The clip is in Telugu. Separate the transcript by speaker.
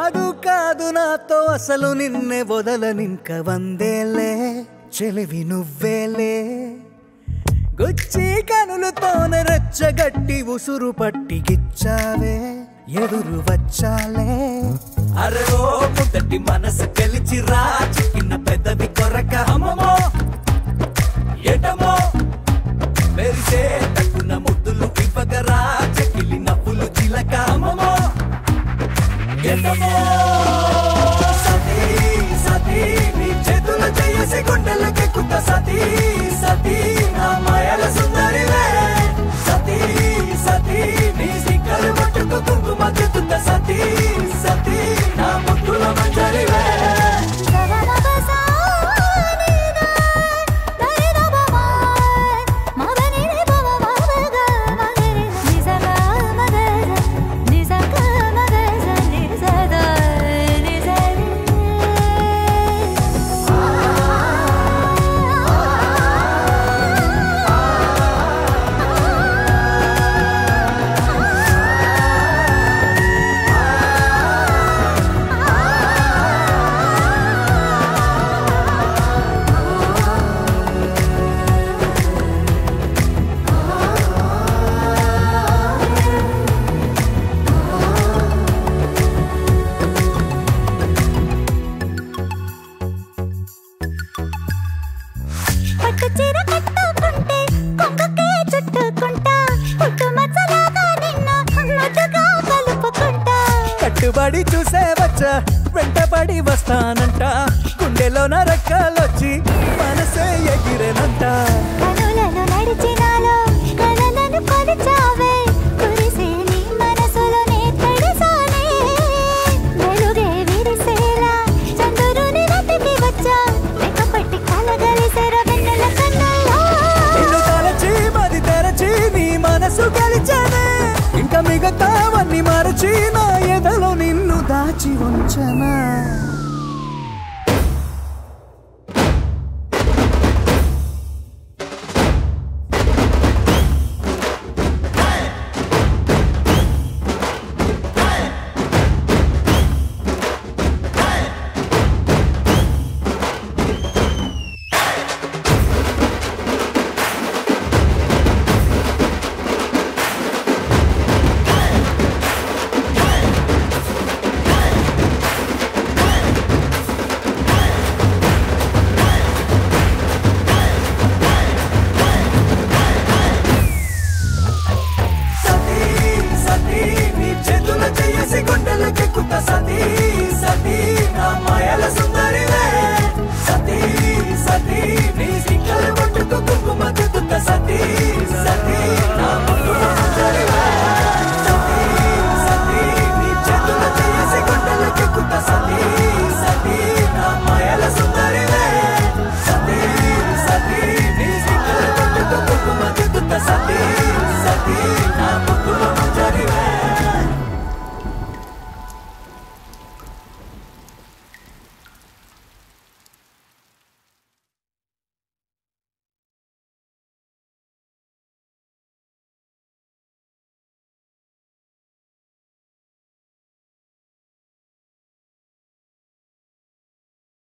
Speaker 1: కాదు కాదు నాతో అసలు నిన్నే వదలనింక వందేలే చెలివి నువ్వేలే గుచ్చి కనులతోనే రెచ్చగట్టి ఉసురు పట్టి గిచ్చావే ఎదురు వచ్చాలే అరే ఓ ముద్దటి మనసు గెలిచి రా చిక్కిన పెద్దవి కొరక అమ్మమో ఎటమో మెరిసే తక్కున ముద్దులు ఇవ్వగరా చెక్కిలి నవ్వులు చిలక అమ్మమో ఎటమో సతీ సతీ నీ చేతుల చేసి గుండెలకెక్కుత సతీ సతీ నా మాయల సుందరివే సతీ సతీ నీ సిక్కలు పట్టుకు కుంకుమ దిద్దుత సతీ సతీ నా ముద్దుల మంజరివే
Speaker 2: పట్టు చీర కట్టుకుంటే కొంగుకే చుట్టుకుంటా పుట్టు మచ్చలాగా నిన్ను ముద్దుగా కలుపుకుంటా
Speaker 1: కట్టుబడి చూసే వచ్చా వెంటబడి వస్తానంట గుండెలోన రెక్కలొచ్చి మనసే ఎగిరేనంట
Speaker 2: కనులను నడిచినాలో కలలను కొలిచావే కురిసే నీ మనసులోనే తడిసానే వెలుగే విరిసేలా చంద్రుని వెతికి వచ్చా లెక్కపట్టి కలగలిసెర వెన్నెల కన్నుల్లో
Speaker 1: నిన్ను తలచి మది తెరచి నీ మనసు గెలిచానే ఇంకా మిగతావన్నీ మరచి నా ఎదలో నిన్ను దాచి ఉంచనా